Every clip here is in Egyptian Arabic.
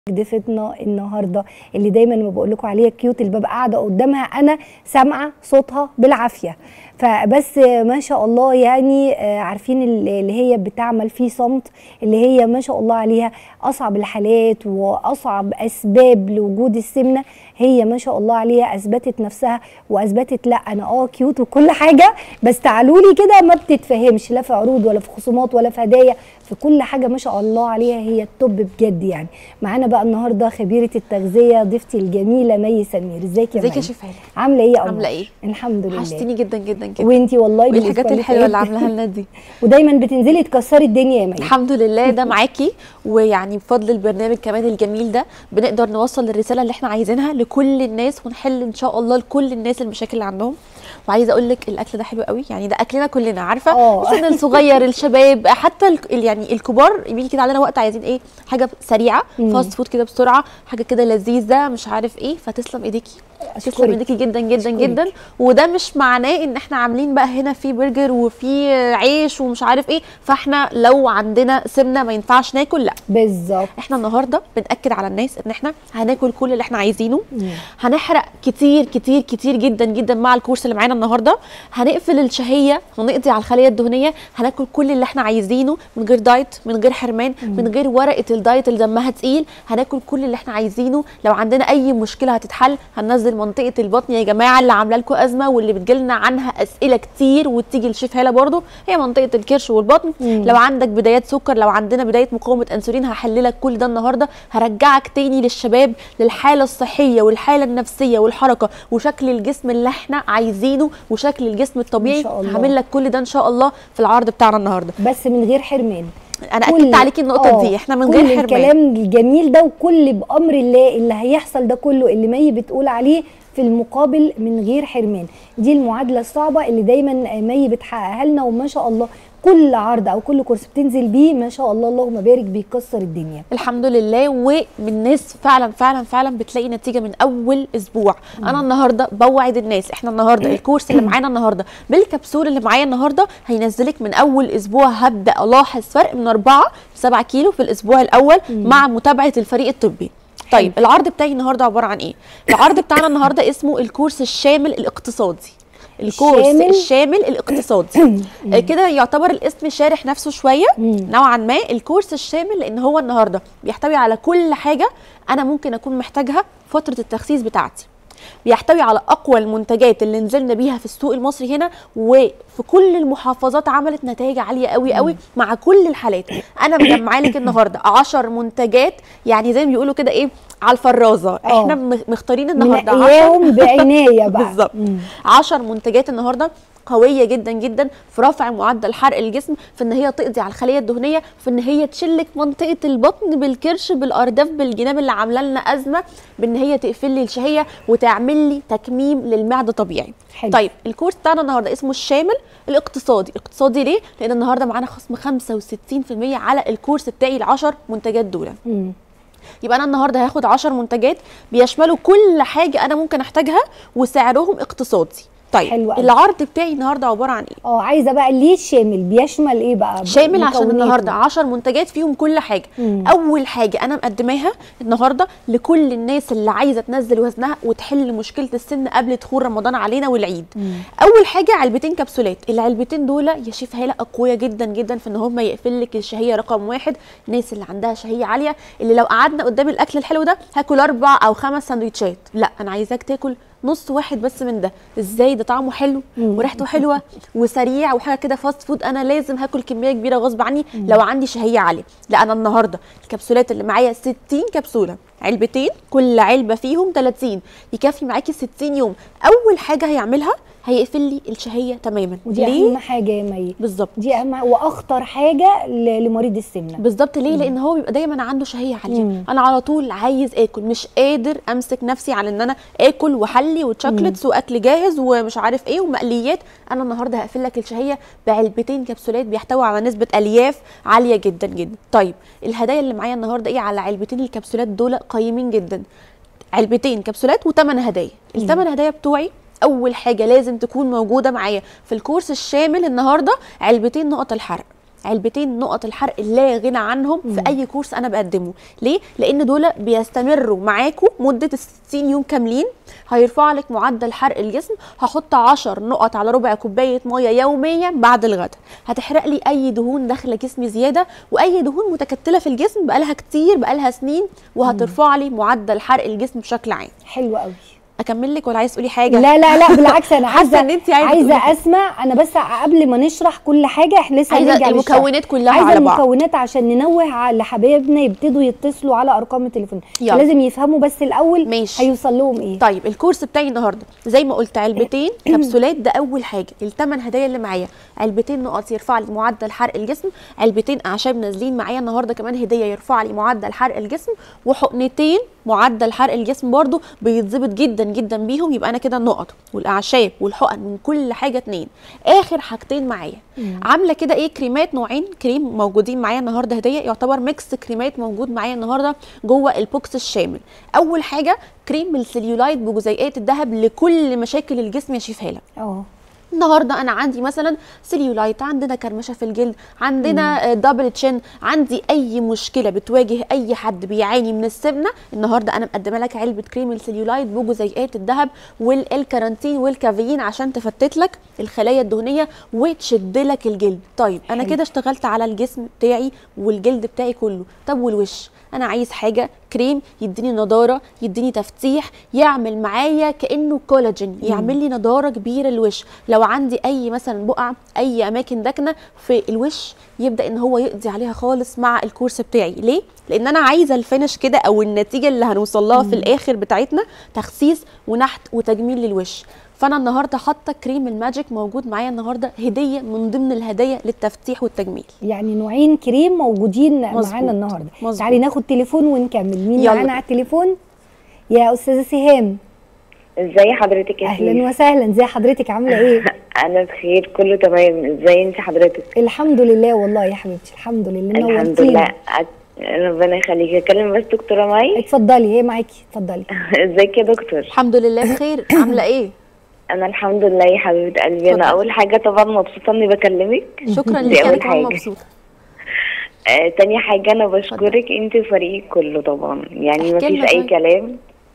ضيفتنا النهارده اللي دايما ما بقول لكم عليها كيوت اللي ببقى قاعده قدامها انا سامعه صوتها بالعافيه فبس ما شاء الله يعني آه، عارفين اللي هي بتعمل فيه صمت اللي هي ما شاء الله عليها اصعب الحالات واصعب اسباب لوجود السمنه هي ما شاء الله عليها اثبتت نفسها واثبتت لا انا اه كيوت وكل حاجه بس تعالوا لي كده ما بتتفهمش لا في عروض ولا في خصومات ولا في هدايا في كل حاجه ما شاء الله عليها هي التوب بجد يعني معانا بقى النهارده خبيره التغذيه ضيفتي الجميله مي سمير ازيك يا ازيك يا مي شيف هاله عامله ايه يا قمر عامله ايه الحمد لله وحشتيني جدا جدا جدا وانتي والله وايه بالنسبة الحاجات لي الحلوه اللي حياتي. عاملاها لنا دي ودايما بتنزلي تكسري الدنيا يا مي الحمد لله ده معاكي ويعني بفضل البرنامج كمان الجميل ده بنقدر نوصل الرساله اللي احنا عايزينها لكل الناس ونحل ان شاء الله لكل الناس المشاكل اللي عندهم وعايزه اقول لك الاكل ده حلو قوي يعني ده اكلنا كلنا عارفه اه. السن الصغير الشباب حتى ال- ال- يعني الكبار بيجي كده علينا وقت عايزين ايه حاجه سريعه مم. فاست فود كده بسرعه حاجه كده لذيذه مش عارف ايه فتسلم ايديكي تسلم أشكرك. ايديكي جدا جدا أشكرك. جدا وده مش معناه ان احنا عاملين بقى هنا في برجر وفي عيش ومش عارف ايه فاحنا لو عندنا سمنه ما ينفعش ناكل لا بالظبط احنا النهارده بناكد على الناس ان احنا هناكل كل اللي احنا عايزينه مم. هنحرق كتير كتير كتير جدا جدا مع الكورس اللي معانا النهارده هنقفل الشهيه ونقضي على الخليه الدهنيه هناكل كل اللي احنا عايزينه من غير دايت من غير حرمان من غير ورقه الدايت اللي دمها تقيل هناكل كل اللي احنا عايزينه لو عندنا اي مشكله هتتحل هننزل منطقه البطن يا جماعه اللي عامله لكم ازمه واللي بتجيلنا عنها اسئله كتير وتيجي لشيف هاله برضو هي منطقه الكرش والبطن مم. لو عندك بدايات سكر لو عندنا بدايه مقاومه انسولين هحللك كل ده النهارده هرجعك تاني للشباب للحاله الصحيه والحاله النفسيه والحركه وشكل الجسم اللي احنا عايزينه وشكل الجسم الطبيعي إن شاء الله. هعمل لك كل ده ان شاء الله في العرض بتاعنا النهارده بس من غير حرمان انا كل- اكدت عليكي النقطه آه، دي احنا من كل غير حرمان الكلام الجميل ده وكل بامر الله اللي هيحصل ده كله اللي مي بتقول عليه في المقابل من غير حرمان دي المعادله الصعبه اللي دايما مي بتحققها لنا وما شاء الله كل عرض او كل كورس بتنزل بيه ما شاء الله اللهم بارك بيكسر الدنيا الحمد لله ومن ناس فعلا فعلا فعلا بتلاقي نتيجه من اول اسبوع انا النهارده بوعد الناس احنا النهارده الكورس اللي معانا النهارده بالكبسول اللي معايا النهارده هينزلك من اول اسبوع هبدا الاحظ فرق من 4 ل 7 كيلو في الاسبوع الاول مع متابعه الفريق الطبي طيب العرض بتاعي النهارده عباره عن ايه العرض بتاعنا النهارده اسمه الكورس الشامل الاقتصادي الكورس الشامل؟ الشامل الاقتصادي آه، كده يعتبر الاسم شارح نفسه شويه مم. نوعا ما الكورس الشامل لان هو النهارده بيحتوي على كل حاجه انا ممكن اكون محتاجها فتره التخسيس بتاعتي بيحتوي على اقوى المنتجات اللي نزلنا بيها في السوق المصري هنا وفي كل المحافظات عملت نتائج عاليه قوي قوي مع كل الحالات انا مجمعه لك النهارده 10 منتجات يعني زي ما بيقولوا كده ايه على الفرازه آه. احنا م- مختارين النهارده 10 منقياهم بعنايه بقى بالظبط مم. 10 منتجات النهارده قويه جدا جدا في رفع معدل حرق الجسم في ان هي تقضي على الخليه الدهنيه في ان هي تشلك منطقه البطن بالكرش بالارداف بالجناب اللي عامله لنا ازمه بان هي تقفل لي الشهيه وتعمل لي تكميم للمعده طبيعي حلو. طيب الكورس بتاعنا النهارده اسمه الشامل الاقتصادي اقتصادي ليه لان النهارده معانا خصم 65% على الكورس بتاعي ال10 منتجات دول مم. يبقى انا النهارده هاخد 10 منتجات بيشملوا كل حاجه انا ممكن احتاجها وسعرهم اقتصادي طيب حلو أوي. العرض بتاعي النهارده عباره عن ايه اه عايزه بقى ليه شامل بيشمل ايه بقى شامل عشان مكوناته؟ النهارده 10 منتجات فيهم كل حاجه مم. اول حاجه انا مقدماها النهارده لكل الناس اللي عايزه تنزل وزنها وتحل مشكله السن قبل دخول رمضان علينا والعيد مم. اول حاجه علبتين كبسولات العلبتين دول يا شيف هاله اقوياء جدا جدا في ان هم يقفل لك الشهيه رقم واحد الناس اللي عندها شهيه عاليه اللي لو قعدنا قدام الاكل الحلو ده هاكل اربع او خمس سندوتشات لا انا عايزاك تاكل نص واحد بس من ده ازاي ده طعمه حلو مم. وريحته حلوه وسريع وحاجه كده فاست فود انا لازم هاكل كميه كبيره غصب عني لو عندي شهيه عاليه لا انا النهارده الكبسولات اللي معايا 60 كبسوله علبتين كل علبه فيهم 30 يكفي معاكي 60 يوم اول حاجه هيعملها هيقفل لي الشهيه تماما ودي ليه اهم حاجه يا مي بالظبط دي اهم واخطر حاجه ل- لمريض السمنه بالظبط ليه لان هو بيبقى دايما عنده شهيه عاليه مم. انا على طول عايز اكل مش قادر امسك نفسي على ان انا اكل وحلي وتشوكلتس واكل جاهز ومش عارف ايه ومقليات انا النهارده هقفل لك الشهيه بعلبتين كبسولات بيحتوي على نسبه الياف عاليه جدا جدا طيب الهدايا اللي معايا النهارده ايه على علبتين الكبسولات دول قيمين جدا علبتين كبسولات وثمان هدايا الثمان هدايا بتوعي اول حاجه لازم تكون موجوده معايا في الكورس الشامل النهارده علبتين نقط الحرق علبتين نقط الحرق لا غنى عنهم في اي كورس انا بقدمه ليه لان دول بيستمروا معاكم مده ال 60 يوم كاملين هيرفع لك معدل حرق الجسم هحط 10 نقط على ربع كوبايه ميه يوميا بعد الغداء هتحرق لي اي دهون داخله جسمي زياده واي دهون متكتله في الجسم بقالها كتير بقالها سنين وهترفع لي معدل حرق الجسم بشكل عام حلو قوي اكمل لك ولا عايز تقولي حاجه لا لا لا بالعكس انا حاسة عايزه إن أنتي عايزة عايزه تقولي. اسمع انا بس قبل ما نشرح كل حاجه احنا لسه عايزه هنرجع للشرح. المكونات كلها عايزه على بعض المكونات عشان ننوه على لحبايبنا يبتدوا يتصلوا على ارقام التليفون يلا. لازم يفهموا بس الاول ماشي. هيوصل لهم ايه طيب الكورس بتاعي النهارده زي ما قلت علبتين كبسولات ده اول حاجه الثمن هدايا اللي معايا علبتين نقط يرفع لي معدل حرق الجسم علبتين اعشاب نازلين معايا النهارده كمان هديه يرفع لي معدل حرق الجسم وحقنتين معدل حرق الجسم برضو بيتظبط جدا جدا بيهم يبقى انا كده النقط والاعشاب والحقن من كل حاجه اتنين اخر حاجتين معايا عامله كده ايه كريمات نوعين كريم موجودين معايا النهارده هديه يعتبر ميكس كريمات موجود معايا النهارده جوه البوكس الشامل اول حاجه كريم السليولايت بجزيئات الذهب لكل مشاكل الجسم يا شيف هاله اه النهارده انا عندي مثلا سيليولايت عندنا كرمشه في الجلد عندنا دبل تشين عندي اي مشكله بتواجه اي حد بيعاني من السمنه النهارده انا مقدمه لك علبه كريم السيليولايت بجزيئات الذهب والكارانتين والكافيين عشان تفتت لك الخلايا الدهنيه وتشد لك الجلد طيب انا حلو. كده اشتغلت على الجسم بتاعي والجلد بتاعي كله طب والوش انا عايز حاجه كريم يديني نضاره يديني تفتيح يعمل معايا كانه كولاجين يعمل لي نضاره كبيره الوش لو عندي اي مثلا بقع اي اماكن داكنه في الوش يبدا ان هو يقضي عليها خالص مع الكورس بتاعي ليه لان انا عايزه الفينش كده او النتيجه اللي هنوصل لها في الاخر بتاعتنا تخسيس ونحت وتجميل للوش فانا النهارده حاطه كريم الماجيك موجود معايا النهارده هديه من ضمن الهدايا للتفتيح والتجميل يعني نوعين كريم موجودين مظبوط. معانا النهارده مظبوط. تعالي ناخد تليفون ونكمل مين يلا. معانا على التليفون يا استاذه سهام ازاي حضرتك يا اهلا سيدي وسهلا ازي حضرتك عامله ايه انا بخير كله تمام ازاي انت حضرتك الحمد لله والله يا حبيبتي الحمد لله الحمد نورتينا لله أت- ربنا يخليك اكلم بس دكتوره مي اتفضلي هي معاكي اتفضلي ازيك يا دكتور الحمد لله بخير عامله ايه انا الحمد لله يا حبيبه قلبي انا اتفضل. اول حاجه طبعا مبسوطه اني بكلمك شكرا دي ليكي انا أول كمان حاجة. مبسوطه آه تاني حاجه انا بشكرك انت وفريقك كله طبعا يعني احكي مفيش لنا اي طيب. كلام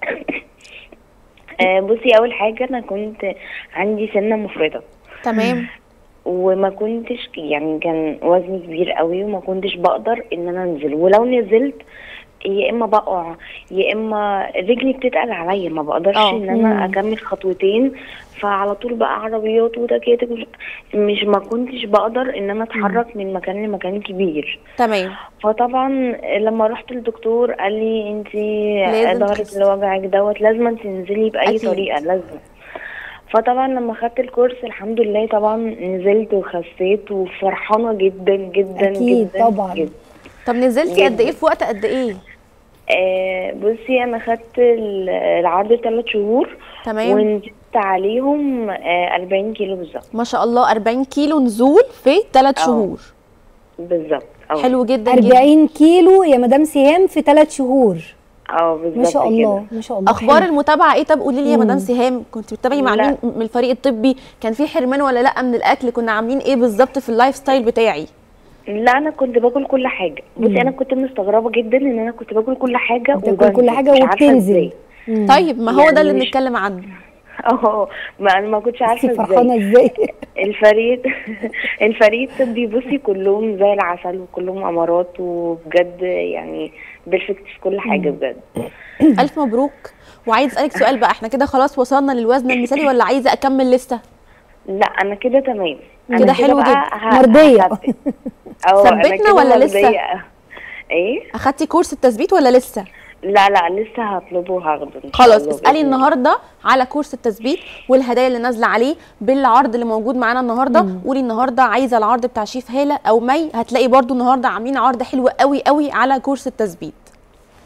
آه بصي اول حاجه انا كنت عندي سنه مفرطه تمام وما كنتش يعني كان وزني كبير قوي وما كنتش بقدر ان انا انزل ولو نزلت يا اما بقع يا اما رجلي بتتقل عليا ما بقدرش اه. ان انا مم. اكمل خطوتين فعلى طول بقى عربيات وتكاتك مش- مش ما كنتش بقدر ان انا اتحرك من مكان لمكان كبير تمام فطبعا لما رحت للدكتور قال لي انت لازم ظهرك تخسي. اللي وجعك دوت لازم تنزلي باي أكيد. طريقه لازم فطبعا لما خدت الكورس الحمد لله طبعا نزلت وخسيت وفرحانه جدا جدا أكيد جدا طبعا. جدا. طب نزلتي قد جدا. ايه في وقت قد ايه آه بصي انا خدت ال- العرض ثلاث شهور تمام ونزلت عليهم آه 40 كيلو بالظبط ما شاء الله 40 كيلو نزول في 3 اه. شهور بالظبط اه حلو جدا جدا 40 كيلو يا مدام سهام في ثلاث شهور اه بالظبط ما شاء كده. الله ما شاء الله اخبار حلو. المتابعه ايه طب قولي لي يا مم. مدام سهام كنت بتتابعي مع لا. مين من الفريق الطبي كان في حرمان ولا لا من الاكل كنا عاملين ايه بالظبط في اللايف ستايل بتاعي لا انا كنت باكل كل حاجه بصي انا كنت مستغربه جدا ان انا كنت باكل كل حاجه بتاكل كل وبنزل. حاجه مش عارفة وبتنزل إزاي. مم. طيب ما هو يعني ده اللي مش- بنتكلم عنه اه ما انا ما كنتش عارفه انتي ازاي فرحانه ازاي الفريق الفريق الطبي بصي كلهم زي العسل وكلهم امارات وبجد يعني بيرفكت في كل حاجه بجد الف مبروك وعايز اسالك سؤال بقى احنا كده خلاص وصلنا للوزن المثالي ولا عايزه اكمل لسه لا انا كده تمام أنا كده حلو بقى جدا. ه- مرضية. هثبت. اه أنا ثبتنا كده ولا لسه؟ مرضية. ايه اخدتي كورس التثبيت ولا لسه لا لا لسه هطلبه وهاخده إن شاء خلاص الله اسالي بإذن الله. النهارده على كورس التثبيت والهدايا اللي نازله عليه بالعرض اللي موجود معانا النهارده قولي النهارده عايزه العرض بتاع شيف هاله او مي هتلاقي برضو النهارده عاملين عرض حلو قوي قوي على كورس التثبيت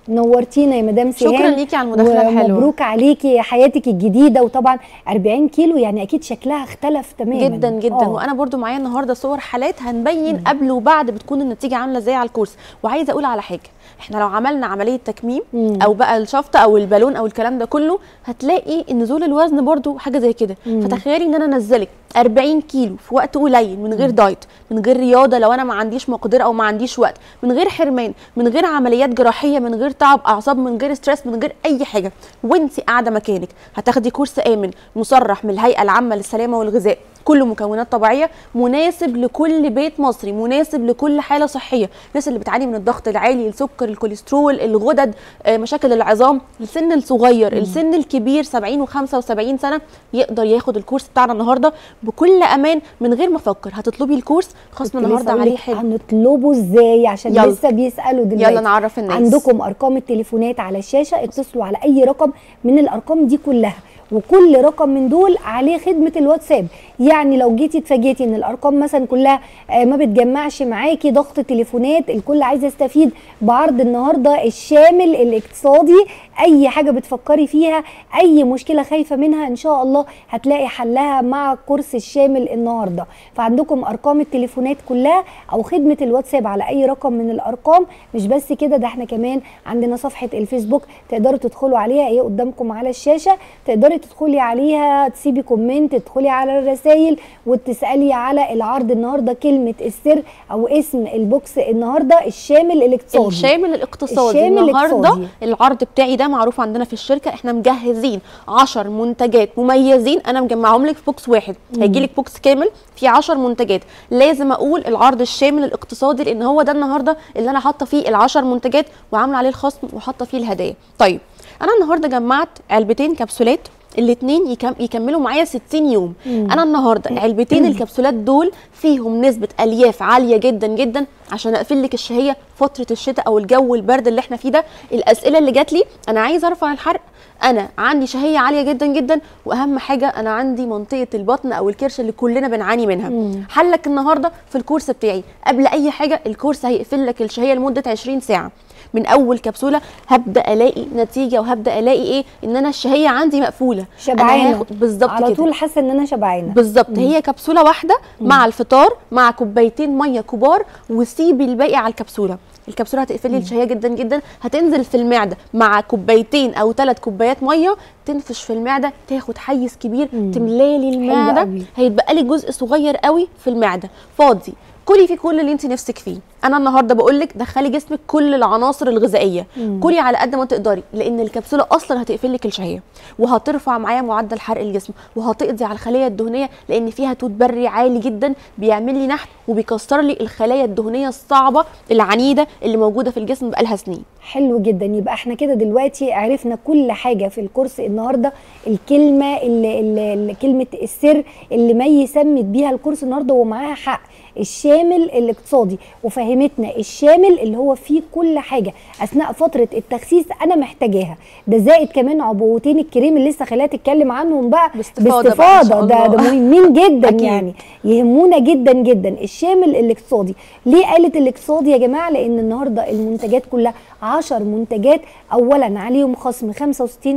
نورتينا يا مدام سهام شكرا ليكي على المداخله الحلوه مبروك عليكي حياتك الجديده وطبعا 40 كيلو يعني اكيد شكلها اختلف تماما جدا جدا آه. وانا برضو معايا النهارده صور حالات هنبين قبل وبعد بتكون النتيجه عامله ازاي على الكورس وعايزه اقول على حاجه احنا لو عملنا عمليه تكميم مم. او بقى الشفط او البالون او الكلام ده كله هتلاقي ان نزول الوزن برضو حاجه زي كده فتخيلي ان انا انزلك 40 كيلو في وقت قليل من غير دايت من غير رياضه لو انا ما عنديش مقدره او ما عنديش وقت من غير حرمان من غير عمليات جراحيه من غير تعب اعصاب من غير ستريس من غير اي حاجه وانت قاعده مكانك هتاخدي كورس امن مصرح من الهيئه العامه للسلامه والغذاء كله مكونات طبيعيه مناسب لكل بيت مصري مناسب لكل حاله صحيه الناس اللي بتعاني من الضغط العالي السكر الكوليسترول الغدد آه، مشاكل العظام السن الصغير السن الكبير 70 و75 سنه يقدر ياخد الكورس بتاعنا النهارده بكل امان من غير ما افكر هتطلبي الكورس خصم كنت لسه النهارده أقول عليه لك حلو هنطلبه ازاي عشان يلا. لسه بيسالوا دلوقتي يلا نعرف الناس عندكم ارقام التليفونات على الشاشه اتصلوا على اي رقم من الارقام دي كلها وكل رقم من دول عليه خدمه الواتساب يعني لو جيتي اتفاجئتي ان الارقام مثلا كلها آه، ما بتجمعش معاكي ضغط تليفونات الكل عايز يستفيد بعرض النهارده الشامل الاقتصادي اي حاجه بتفكري فيها اي مشكله خايفه منها ان شاء الله هتلاقي حلها مع الكورس الشامل النهارده فعندكم ارقام التليفونات كلها او خدمه الواتساب على اي رقم من الارقام مش بس كده ده احنا كمان عندنا صفحه الفيسبوك تقدروا تدخلوا عليها ايه قدامكم على الشاشه تقدري تدخلي عليها تسيبي كومنت تدخلي على الرسائل وتسالي على العرض النهارده كلمه السر او اسم البوكس النهارده الشامل الاقتصادي الشامل الاقتصادي الشامل النهارده الاقتصادي. العرض بتاعي ده معروف عندنا في الشركه احنا مجهزين 10 منتجات مميزين انا مجمعهم لك في بوكس واحد هيجي لك بوكس كامل فيه 10 منتجات لازم اقول العرض الشامل الاقتصادي لان هو ده النهارده اللي انا حاطه فيه ال10 منتجات وعامله عليه الخصم وحاطه فيه الهدايا طيب انا النهارده جمعت علبتين كبسولات الاثنين يكم يكملوا معايا 60 يوم مم. انا النهارده علبتين الكبسولات دول فيهم نسبه الياف عاليه جدا جدا عشان اقفل لك الشهيه فتره الشتاء او الجو البرد اللي احنا فيه ده الاسئله اللي جات لي انا عايزه ارفع الحرق انا عندي شهيه عاليه جدا جدا واهم حاجه انا عندي منطقه البطن او الكرش اللي كلنا بنعاني منها مم. حلك النهارده في الكورس بتاعي قبل اي حاجه الكورس هيقفل لك الشهيه لمده 20 ساعه من اول كبسوله هبدا الاقي نتيجه وهبدا الاقي ايه ان انا الشهيه عندي مقفوله أنا شبعانه هاخد- بالظبط على كده طول حاسه ان انا شبعانه بالظبط هي كبسوله واحده مع الفطار مع كوبايتين ميه كبار وسيبي الباقي على الكبسوله الكبسوله هتقفلي الشهيه جدا جدا هتنزل في المعده مع كوبايتين او ثلاث كوبايات ميه تنفش في المعده تاخد حيز كبير مم. تملالي المعده قوي. هيتبقى لي جزء صغير قوي في المعده فاضي كلي فيه كل اللي انت نفسك فيه انا النهارده بقول لك دخلي جسمك كل العناصر الغذائيه مم. كلي على قد ما تقدري لان الكبسوله اصلا هتقفل لك الشهيه وهترفع معايا معدل حرق الجسم وهتقضي على الخلايا الدهنيه لان فيها توت بري عالي جدا بيعمل لي نحت وبيكسر لي الخلايا الدهنيه الصعبه العنيده اللي موجوده في الجسم بقالها سنين حلو جدا يبقى احنا كده دلوقتي عرفنا كل حاجه في الكورس النهارده الكلمه اللي, اللي, اللي كلمه السر اللي مي سمت بيها الكورس النهارده ومعاها حق الشامل الاقتصادي وفهمتنا الشامل اللي هو فيه كل حاجه اثناء فتره التخسيس انا محتاجاها ده زائد كمان عبوتين الكريم اللي لسه خليها تتكلم عنهم بقى باستفاضة بقى إن شاء باستفاضه ده, الله. ده مهمين جدا أكيد. يعني يهمونا جدا جدا الشامل الاقتصادي ليه قالت الاقتصادي يا جماعه لان النهارده المنتجات كلها 10 منتجات اولا عليهم خصم 65%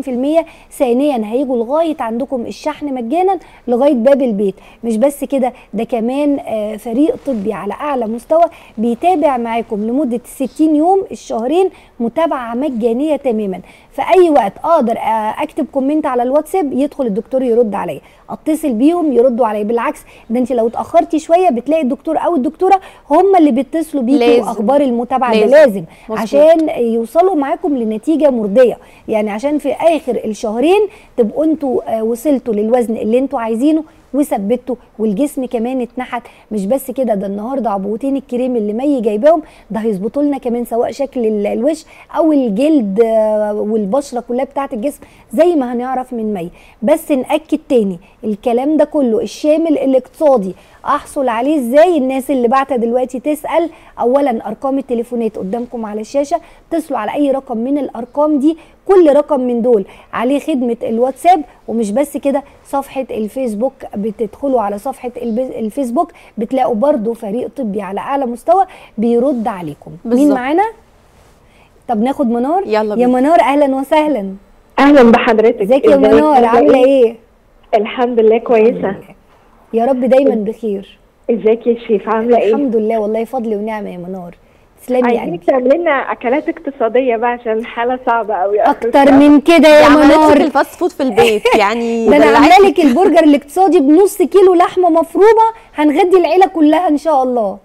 ثانيا هيجوا لغايه عندكم الشحن مجانا لغايه باب البيت مش بس كده ده كمان آه، فريق طبي على اعلى مستوى بيتابع معاكم لمده 60 يوم الشهرين متابعه مجانيه تماما في اي وقت اقدر آه، اكتب كومنت على الواتساب يدخل الدكتور يرد عليا اتصل بيهم يردوا عليا بالعكس ده انت لو اتاخرتي شويه بتلاقي الدكتور او الدكتوره هم اللي بيتصلوا بيكي لازم. واخبار المتابعه ده لازم. لازم مظبوط. عشان يوصلوا معاكم لنتيجه مرضيه يعني عشان في اخر الشهرين تبقوا انتوا آه، وصلتوا للوزن اللي انتوا عايزينه وثبتوا والجسم كمان اتنحت مش بس كده ده النهارده عبوتين الكريم اللي مي جايباهم ده هيظبطوا لنا كمان سواء شكل ال- الوش او الجلد آه، والبشره كلها بتاعه الجسم زي ما هنعرف من مي بس ناكد تاني الكلام ده كله الشامل الاقتصادي احصل عليه ازاي الناس اللي بعتها دلوقتي تسال اولا ارقام التليفونات قدامكم على الشاشه اتصلوا على اي رقم من الارقام دي كل رقم من دول عليه خدمه الواتساب ومش بس كده صفحه الفيسبوك بتدخلوا على صفحه الب- الفيسبوك بتلاقوا برضو فريق طبي على اعلى مستوى بيرد عليكم مين بالظبط. معانا طب ناخد منار يلا يا بينا. منار اهلا وسهلا اهلا بحضرتك ازيك يا ازيك؟ منار عامله ايه الحمد لله كويسه يا رب دايما بخير ازيك يا شيف عامله ايه الحمد لله والله فضل ونعمه يا منار تسلمي يا عايزينك قلبي تعملي لنا اكلات اقتصاديه بقى عشان الحاله صعبه قوي اكتر من كده دي يا عملت لك منار الفاست فود في البيت يعني ده انا دلعتك. عامله لك البرجر الاقتصادي بنص كيلو لحمه مفرومه هنغدي العيله كلها ان شاء الله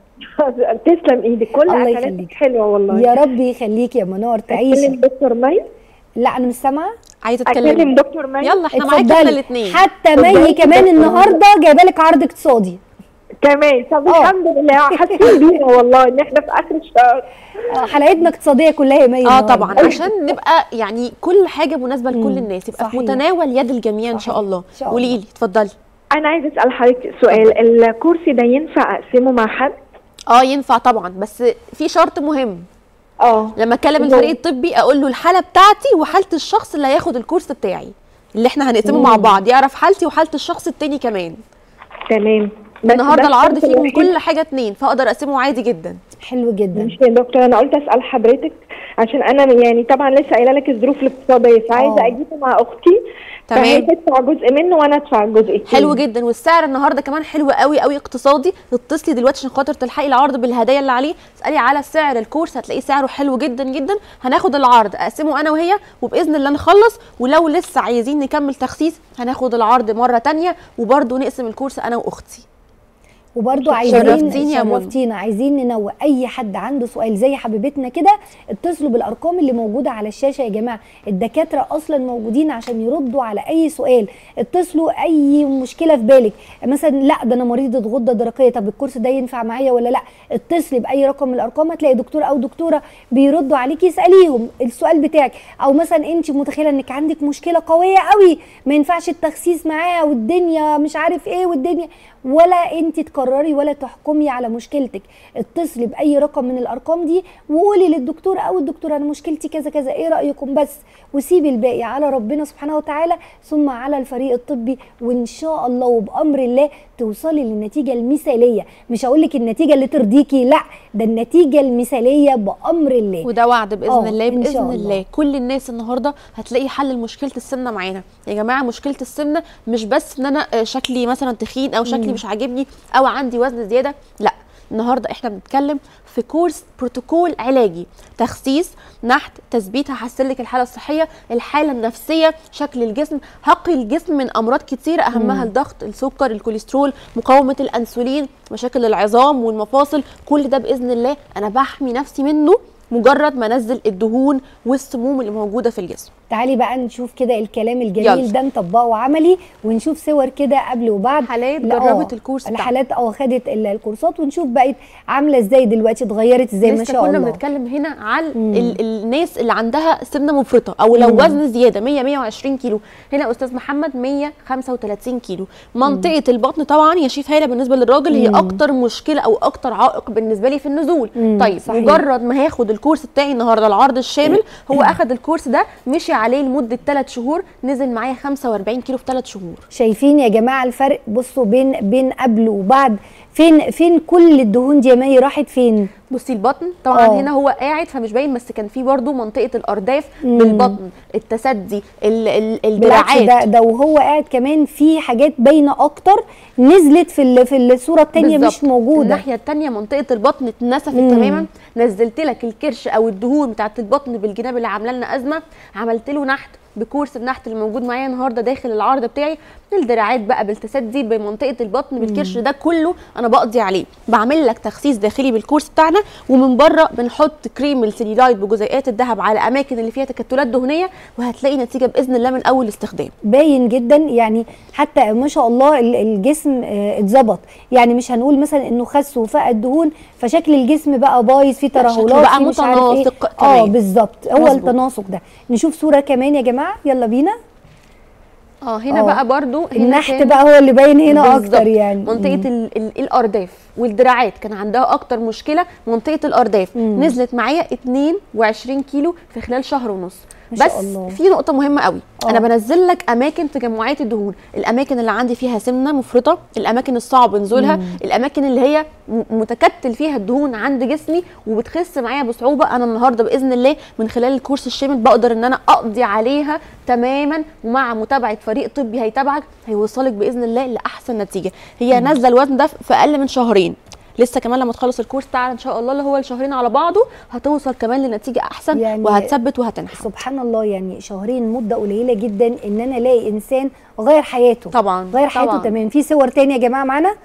تسلم ايدك كل الله اكلاتك يخليك. حلوه والله يا رب يخليك يا منار تعيشي اكلم دكتور مي لا انا مش سامعه عايزه اكلم اتكلم دكتور مي يلا احنا معاكي احنا اتفضلي الاثنين حتى مي اتفضلي. كمان النهارده جايبه لك عرض اقتصادي كمان طب اه. الحمد لله حاسين بينا والله ان احنا في اخر الشهر آه، حلقتنا اقتصاديه كلها يا مي اه النهاردة. طبعا عشان نبقى يعني كل حاجه مناسبه لكل الناس يبقى في صحيح. متناول يد الجميع ان شاء صحيح. الله إن شاء الله. قولي لي اتفضلي انا عايزه اسال حضرتك سؤال الكرسي ده ينفع اقسمه مع حد اه ينفع طبعا بس في شرط مهم اه لما اكلم هو- الفريق الطبي اقول له الحاله بتاعتي وحاله الشخص اللي هياخد الكورس بتاعي اللي احنا هنقسمه مع بعض يعرف حالتي وحاله الشخص التاني كمان تمام بس النهارده ده العرض الشرط فيه من الوحيد. كل حاجه اتنين فاقدر اقسمه عادي جدا حلو جدا مش يا دكتور انا قلت اسال حضرتك عشان انا يعني طبعا لسه قايله لك الظروف الاقتصاديه فعايزه اه. اجيبه مع اختي تمام. فهي تدفع جزء منه وانا ادفع الجزء التاني حلو جدا والسعر النهارده كمان حلو قوي قوي اقتصادي اتصلي دلوقتي عشان خاطر تلحقي العرض بالهدايا اللي عليه اسالي على سعر الكورس هتلاقيه سعره حلو جدا جدا هناخد العرض اقسمه انا وهي وباذن الله نخلص ولو لسه عايزين نكمل تخسيس هناخد العرض مره تانية وبرده نقسم الكورس انا واختي وبرضو عايزين شرفتيني يا منى. شرفتينا عايزين ننوه اي حد عنده سؤال زي حبيبتنا كده اتصلوا بالارقام اللي موجوده على الشاشه يا جماعه الدكاتره اصلا موجودين عشان يردوا على اي سؤال اتصلوا اي مشكله في بالك مثلا لا ده انا مريضه غده درقيه طب الكورس ده ينفع معايا ولا لا اتصلي باي رقم من الارقام هتلاقي دكتور او دكتوره بيردوا عليكي اساليهم السؤال بتاعك او مثلا انت متخيله انك عندك مشكله قويه قوي ما ينفعش التخسيس معاها والدنيا مش عارف ايه والدنيا ولا انت تقرري ولا تحكمي على مشكلتك اتصلي باي رقم من الارقام دي وقولي للدكتور او الدكتوره انا مشكلتي كذا كذا ايه رايكم بس وسيبي الباقي على ربنا سبحانه وتعالى ثم على الفريق الطبي وان شاء الله وبامر الله توصلي للنتيجه المثاليه مش هقول لك النتيجه اللي ترضيكي لا ده النتيجه المثاليه بامر الله وده وعد باذن آه، الله إن شاء باذن الله. الله كل الناس النهارده هتلاقي حل لمشكله السمنه معانا يا جماعه مشكله السمنه مش بس ان انا آه، شكلي مثلا تخين او شكلي مش عاجبني او عندي وزن زياده لا النهارده احنا بنتكلم في كورس بروتوكول علاجي تخسيس نحت تثبيت هحسن لك الحاله الصحيه الحاله النفسيه شكل الجسم هقي الجسم من امراض كتيره اهمها الضغط السكر الكوليسترول مقاومه الانسولين مشاكل العظام والمفاصل كل ده باذن الله انا بحمي نفسي منه مجرد ما انزل الدهون والسموم اللي موجوده في الجسم تعالي بقى نشوف كده الكلام الجميل يلا. ده نطبقه عملي ونشوف صور كده قبل وبعد حالات لا، جربت آه، الكورس بتاعها. الحالات اه خدت ال- الكورسات ونشوف بقت عامله ازاي دلوقتي اتغيرت ازاي ما لسه شاء كنا الله بنتكلم هنا عن ال الناس اللي عندها سمنه مفرطه او لو وزن زياده 100 120 كيلو هنا استاذ محمد 135 كيلو منطقه البطن طبعا يا شيف هاله بالنسبه للراجل هي اكتر مشكله او اكتر عائق بالنسبه لي في النزول مم، طيب صحيح. مجرد ما هاخد الكورس بتاعي النهارده العرض الشامل هو اخد الكورس ده مشي عليه لمده 3 شهور نزل معايا 45 كيلو في 3 شهور شايفين يا جماعه الفرق بصوا بين بين قبل وبعد فين فين كل الدهون دي يا مي راحت فين بصي البطن طبعا آه. أوه. هنا هو قاعد فمش باين بس كان في برضو منطقه الارداف بالبطن التسدي ال- ال- بالعكس الدراعات ده ده وهو قاعد كمان في حاجات باينه اكتر نزلت في ال- في الصوره الثانيه مش بالظبط. موجوده الناحيه الثانيه منطقه البطن اتنسفت مم. تماما نزلت لك الكرش او الدهون بتاعت البطن بالجناب اللي عامله لنا ازمه عملت له نحت بكورس النحت اللي موجود معايا النهارده داخل العرض بتاعي الدراعات بقى بالتسدي بمنطقه البطن بالكرش ده كله انا بقضي عليه بعمل لك تخسيس داخلي بالكورس بتاعنا ومن بره بنحط كريم السيليلايت بجزيئات الذهب على اماكن اللي فيها تكتلات دهنيه وهتلاقي نتيجه باذن الله من اول استخدام باين جدا يعني حتى ما شاء الله ال- الجسم آه، اتظبط يعني مش هنقول مثلا انه خس وفقد دهون فشكل الجسم بقى بايظ فيه لا، شكله ترهلات بقى فيه مش عارف ايه متناسق اه كمان. بالظبط هو مظبوط. التناسق ده نشوف صوره كمان يا جماعه يلا بينا اه هنا آه. بقى برضو هنا النحت كان- بقى هو اللي باين هنا بالظبط. اكتر يعني منطقه ال ال الارداف والدراعات كان عندها اكتر مشكله منطقه الارداف مم. نزلت معايا 22 كيلو في خلال شهر ونص ما شاء بس الله. في نقطه مهمه قوي آه. انا بنزل لك اماكن تجمعات الدهون الاماكن اللي عندي فيها سمنه مفرطه الاماكن الصعب نزولها الاماكن اللي هي م- متكتل فيها الدهون عند جسمي وبتخس معايا بصعوبه انا النهارده باذن الله من خلال الكورس الشامل بقدر ان انا اقضي عليها تماما ومع متابعه فريق طبي هيتابعك هيوصلك باذن الله لاحسن نتيجه هي نازله الوزن ده في اقل من شهرين لسه كمان لما تخلص الكورس تعالى ان شاء الله اللي هو الشهرين على بعضه هتوصل كمان لنتيجه احسن يعني وهتثبت وهتنحى سبحان الله يعني شهرين مده قليله جدا ان انا الاقي انسان غير حياته طبعا غير حياته طبعاً. تمام في صور تانية يا جماعه معانا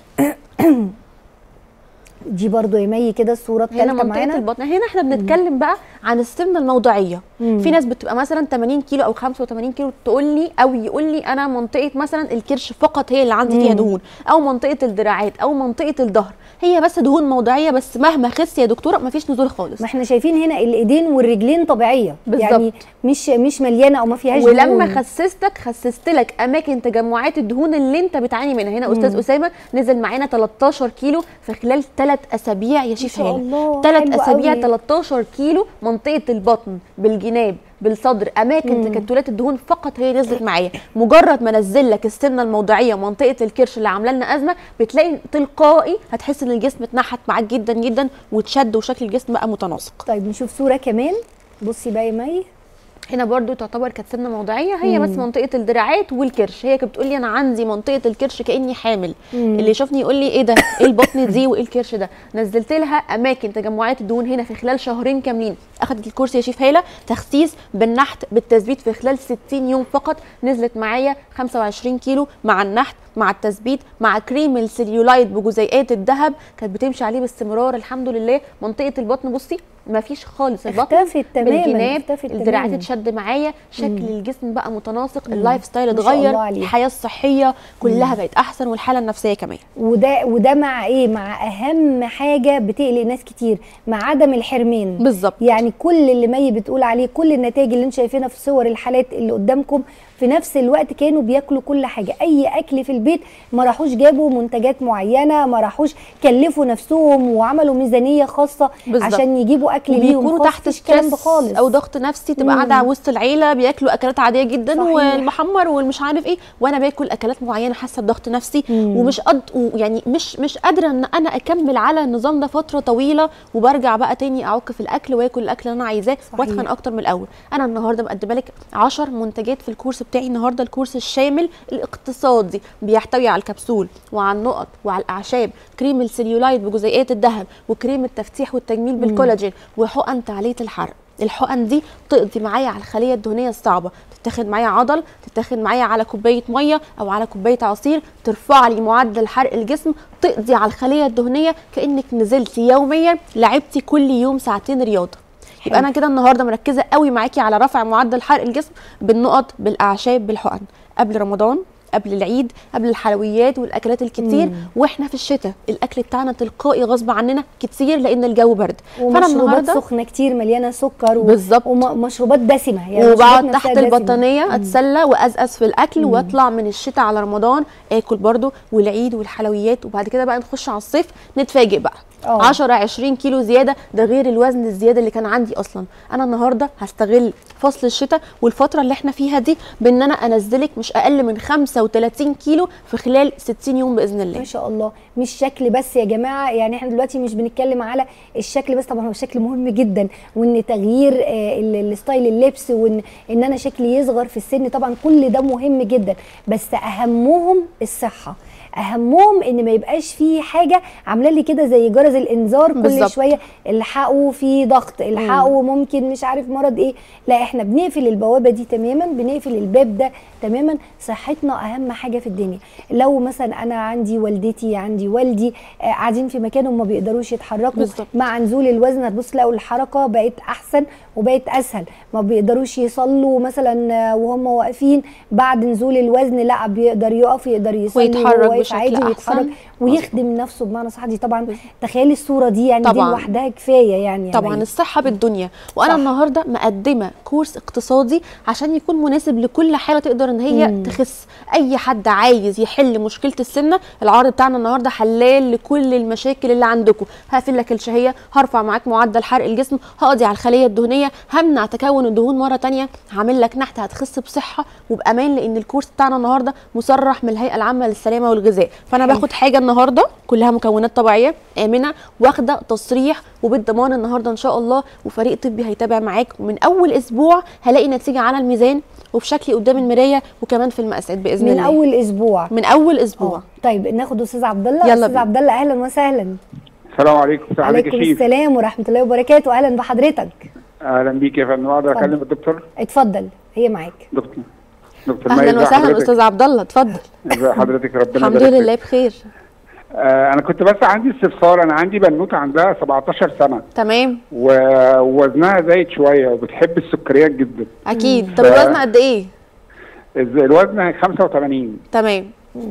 دي برضو يا مي كده الصوره هنا الثالثه منطقه معانا البطن هنا احنا بنتكلم بقى عن السمنه الموضعيه مم. في ناس بتبقى مثلا 80 كيلو او 85 كيلو تقول لي او يقول لي انا منطقه مثلا الكرش فقط هي اللي عندي فيها مم. دهون او منطقه الدراعات او منطقه الظهر هي بس دهون موضعيه بس مهما خس يا دكتوره مفيش نزول خالص ما احنا شايفين هنا الايدين والرجلين طبيعيه بالظبط. يعني مش مش مليانه او ما فيهاش ولما دهون. خسستك خسست لك اماكن تجمعات الدهون اللي انت بتعاني منها هنا استاذ اسامه نزل معانا 13 كيلو في خلال 3 اسابيع يا شيف شاء هاله الله، ثلاث حلو اسابيع قوي. 13 كيلو منطقه البطن بالجناب بالصدر اماكن تكتلات الدهون فقط هي نزلت معايا مجرد ما انزل لك السمنه الموضعيه ومنطقه الكرش اللي عامله لنا ازمه بتلاقي تلقائي هتحس ان الجسم اتنحت معاك جدا جدا وتشد وشكل الجسم بقى متناسق طيب نشوف صوره كمان بصي بقى يا مي هنا برضو تعتبر كانت سمنه موضعيه هي بس منطقه الدراعات والكرش هي كانت بتقول لي انا عندي منطقه الكرش كاني حامل مم. اللي يشوفني يقول لي ايه ده ايه البطن دي وايه الكرش ده نزلت لها اماكن تجمعات الدهون هنا في خلال شهرين كاملين اخذت الكورس يا شيف هاله تخسيس بالنحت بالتثبيت في خلال 60 يوم فقط نزلت معايا 25 كيلو مع النحت مع التثبيت مع كريم السليولايد بجزيئات الذهب كانت بتمشي عليه باستمرار الحمد لله منطقه البطن بصي ما فيش خالص البطن اختفت تماما بالجناب اختفت الدراعات تماما اتشد معايا شكل الجسم بقى متناسق اللايف ستايل ما شاء الله اتغير عليه. الحياه الصحيه كلها بقت احسن والحاله النفسيه كمان وده وده مع ايه مع اهم حاجه بتقلق ناس كتير مع عدم الحرمان بالظبط يعني كل اللي مي بتقول عليه كل النتائج اللي انتم شايفينها في صور الحالات اللي قدامكم في نفس الوقت كانوا بياكلوا كل حاجه اي اكل في البيت ما راحوش جابوا منتجات معينه ما راحوش كلفوا نفسهم وعملوا ميزانيه خاصه بالظبط. عشان يجيبوا اكل ليهم وبيكونوا خالص، تحت مفيش الكلام ده ستريس خالص او ضغط نفسي تبقى مم. قاعده وسط العيله بياكلوا اكلات عاديه جدا صحيح. والمحمر والمش عارف ايه وانا باكل اكلات معينه حاسه بضغط نفسي مم. ومش قد يعني مش مش قادره ان انا اكمل على النظام ده فتره طويله وبرجع بقى تاني اعك في الاكل واكل الاكل اللي انا عايزاه صحيح. واتخن اكتر من الاول انا النهارده مقدمه لك 10 منتجات في الكورس بتاعي النهارده الكورس الشامل الاقتصادي بيحتوي على الكبسول وعلى النقط وعلى الاعشاب كريم السليولايد بجزيئات الذهب وكريم التفتيح والتجميل بالكولاجين وحقن تعليه الحرق الحقن دي تقضي معايا على الخليه الدهنيه الصعبه تتاخد معايا عضل تتاخد معايا على كوبايه ميه او على كوبايه عصير ترفع لي معدل حرق الجسم تقضي على الخليه الدهنيه كانك نزلتي يوميا لعبتي كل يوم ساعتين رياضه يبقى انا كده النهارده مركزه قوي معاكي على رفع معدل حرق الجسم بالنقط بالاعشاب بالحقن قبل رمضان قبل العيد قبل الحلويات والاكلات الكتير واحنا في الشتاء الاكل بتاعنا تلقائي غصب عننا كتير لان الجو برد ومشروبات سخنه كتير مليانه سكر و... بالظبط. ومشروبات دسمه يعني وبقعد المشروبات تحت نفسها دسمة. البطانيه اتسلى وازقز في الاكل واطلع من الشتاء على رمضان اكل برضو والعيد والحلويات وبعد كده بقى نخش على الصيف نتفاجئ بقى آه. 10 20 كيلو زياده ده غير الوزن الزياده اللي كان عندي اصلا انا النهارده هستغل فصل الشتاء والفتره اللي احنا فيها دي بان انا انزلك مش اقل من 35 كيلو في خلال 60 يوم باذن الله ما شاء الله مش شكل بس يا جماعه يعني احنا دلوقتي مش بنتكلم على الشكل بس طبعا هو الشكل مهم جدا وان تغيير آه، ال- الستايل اللبس وان ان انا شكلي يصغر في السن طبعا كل ده مهم جدا بس اهمهم الصحه اهمهم ان ما يبقاش في حاجه عامله لي كده زي جرس الانذار كل بالظبط. شويه الحقوا في ضغط الحقوا ممكن مش عارف مرض ايه لا احنا بنقفل البوابه دي تماما بنقفل الباب ده تماما صحتنا اهم حاجه في الدنيا لو مثلا انا عندي والدتي عندي والدي آه، قاعدين في مكان وما بيقدروش يتحركوا بالظبط. مع نزول الوزن هتبص تلاقوا الحركه بقت احسن وبقت اسهل ما بيقدروش يصلوا مثلا آه، وهم واقفين بعد نزول الوزن لا بيقدر يقف يقدر يصلي وهو ويتحرك واقف بشكل عادي أحسن. ويتحرك ويخدم نفسه بمعنى صح دي طبعا تخيلي الصوره دي يعني دي طبعاً. لوحدها كفايه يعني يا طبعا مي. الصحه بالدنيا وانا صح. النهارده مقدمه كورس اقتصادي عشان يكون مناسب لكل حاله تقدر ان هي مم. تخس اي حد عايز يحل مشكله السمنه العرض بتاعنا النهارده حلال لكل المشاكل اللي عندكم هقفل لك الشهيه هرفع معاك معدل حرق الجسم هقضي على الخليه الدهنيه همنع تكون الدهون مره تانية هعمل لك نحت هتخس بصحه وبامان لان الكورس بتاعنا النهارده مصرح من الهيئه العامه للسلامه والغذاء فانا باخد حاجه النهارده كلها مكونات طبيعيه امنه واخده تصريح وبالضمان النهارده ان شاء الله وفريق طبي هيتابع معاك ومن اول اسبوع هلاقي نتيجه على الميزان وفي شكلي قدام المرايه وكمان في المقاسات باذن من الله اول اسبوع من اول اسبوع اه طيب ناخد استاذ عبد الله يلا استاذ بينا. عبد الله اهلا وسهلا السلام عليكم السلام عليكم عليكم يا شيف السلام ورحمه الله وبركاته اهلا بحضرتك اهلا بيك يا فندم اقدر اتفضل. اكلم الدكتور اتفضل هي معاك دكتور دكتور مي، اهلا ازي وسهلا حضرتك؟ استاذ عبد الله اتفضل ازي حضرتك ربنا الحمد يبارك فيك. لله بخير آه انا كنت بس عندي استفسار انا عندي بنوته عندها 17 سنه تمام و- ووزنها زايد شويه وبتحب السكريات جدا اكيد طب ف- الوزن قد ايه الز- الوزن 85 تمام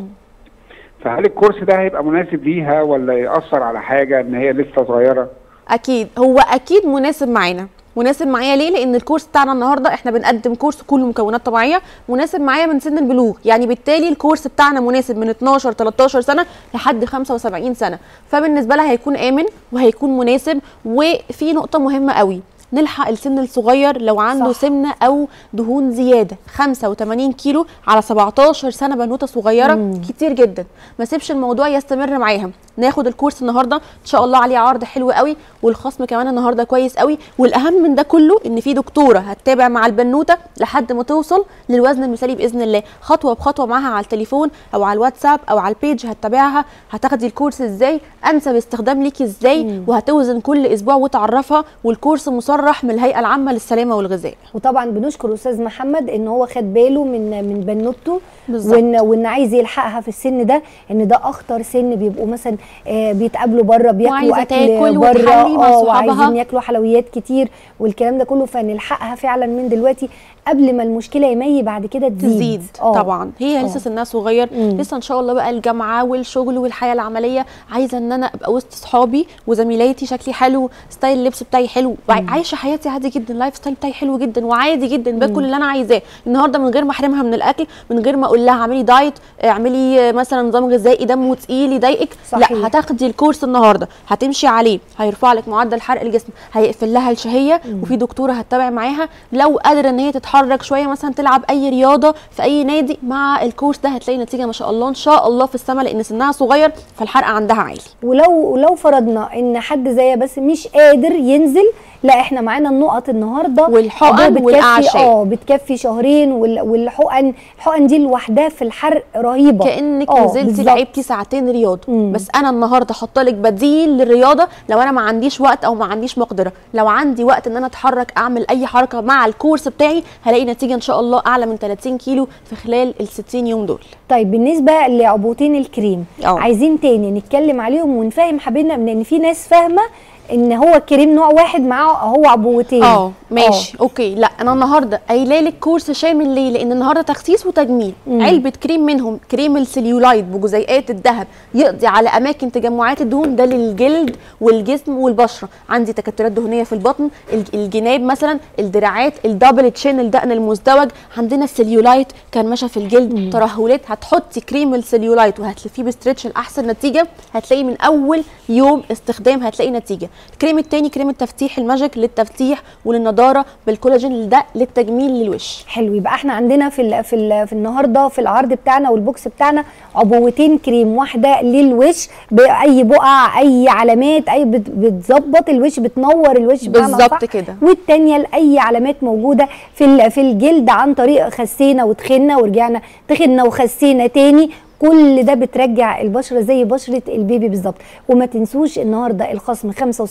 فهل الكورس ده هيبقى مناسب ليها ولا يأثر على حاجه ان هي لسه صغيره اكيد هو اكيد مناسب معانا مناسب معايا ليه لان الكورس بتاعنا النهارده احنا بنقدم كورس كله مكونات طبيعيه مناسب معايا من سن البلوغ يعني بالتالي الكورس بتاعنا مناسب من 12 13 سنه لحد 75 سنه فبالنسبه لها هيكون امن وهيكون مناسب وفي نقطه مهمه قوي نلحق السن الصغير لو عنده صح. صح. سمنه او دهون زياده 85 كيلو على 17 سنه بنوته صغيره مم. كتير جدا ما سيبش الموضوع يستمر معاها ناخد الكورس النهارده ان شاء الله عليه عرض حلو قوي والخصم كمان النهارده كويس قوي والاهم من ده كله ان في دكتوره هتتابع مع البنوته لحد ما توصل للوزن المثالي باذن الله خطوه بخطوه معاها على التليفون او على الواتساب او على البيج هتتابعها هتاخدي الكورس ازاي انسب استخدام ليكي ازاي وهتوزن كل اسبوع وتعرفها والكورس مصرح من الهيئه العامه للسلامه والغذاء وطبعا بنشكر استاذ محمد ان هو خد باله من من بنوته بالظبط. وان وان عايز يلحقها في السن ده ان ده اخطر سن بيبقوا مثلا آه بيتقابلوا بره بياكلوا وعايزة اكل تاكل بره وتحلي مع اه صحابها. وعايزين ياكلوا حلويات كتير والكلام ده كله فنلحقها فعلا من دلوقتي قبل ما المشكله يمي بعد كده تزيد تزيد آه. طبعا هي لسه آه. سنها صغير مم. لسه ان شاء الله بقى الجامعه والشغل والحياه العمليه عايزه ان انا ابقى وسط صحابي وزميلاتي شكلي حلو ستايل اللبس بتاعي حلو وع- عايشه حياتي عادي جدا اللايف ستايل بتاعي حلو جدا وعادي جدا باكل اللي انا عايزاه النهارده من غير ما احرمها من الاكل من غير ما اقول لها اعملي دايت اعملي آه، مثلا نظام غذائي دمه تقيل يضايقك صحيح. لا هتاخدي الكورس النهارده هتمشي عليه هيرفع لك معدل حرق الجسم هيقفل لها الشهيه وفي دكتوره هتتابع معاها لو قادره ان هي تتحرك شويه مثلا تلعب اي رياضه في اي نادي مع الكورس ده هتلاقي نتيجه ما شاء الله ان شاء الله في السماء لان سنها صغير فالحرق عندها عالي ولو لو فرضنا ان حد زيها بس مش قادر ينزل لا احنا معانا النقط النهارده والحقن ده بتكفي- والأعشاب. اه بتكفي شهرين وال- والحقن الحقن دي لوحدها في الحرق رهيبه كانك آه، نزلتي بالظبط. لعبتي ساعتين رياضه مم. بس انا النهارده حاطه لك بديل للرياضه لو انا ما عنديش وقت او ما عنديش مقدره لو عندي وقت ان انا اتحرك اعمل اي حركه مع الكورس بتاعي هلاقي نتيجه ان شاء الله اعلى من 30 كيلو في خلال ال 60 يوم دول طيب بالنسبه لعبوتين الكريم اه. عايزين تاني نتكلم عليهم ونفهم حبيبنا من ان في ناس فاهمه ان هو الكريم نوع واحد معاه هو عبوتين اه ماشي اوكي لا انا النهارده قايله لك كورس شامل ليه لان النهارده تخسيس وتجميل مم. علبه كريم منهم كريم السليولايد بجزيئات الذهب يقضي على اماكن تجمعات الدهون ده للجلد والجسم والبشره عندي تكتلات دهنيه في البطن الج- الجناب مثلا الدراعات الدبل تشين الدقن المزدوج عندنا السليولايت كرمشه في الجلد ترهلات هتحطي كريم السليولايت وهتلفيه بستريتش لاحسن نتيجه هتلاقي من اول يوم استخدام هتلاقي نتيجه الكريم التاني كريم التفتيح الماجيك للتفتيح وللنضاره بالكولاجين ده للتجميل للوش حلو يبقى احنا عندنا في ال في ال في النهارده في العرض بتاعنا والبوكس بتاعنا عبوتين كريم واحده للوش باي بقع اي علامات اي بت- بتظبط الوش بتنور الوش بمعنى بالظبط أصح. كده. والتانيه لاي علامات موجوده في ال- في الجلد عن طريق خسينا وتخنا ورجعنا تخنا وخسينا تاني كل ده بترجع البشره زي بشره البيبي بالظبط وما تنسوش النهارده الخصم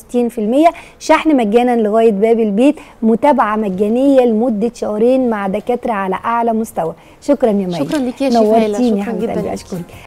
65% شحن مجانا لغايه باب البيت متابعه مجانيه لمده شهرين مع دكاتره على اعلى مستوى شكرا يا مي شكرا ليكي يا شيف هالة. نورتيني يا شكراً حبيبه جداً قلبي ليكي. اشكرك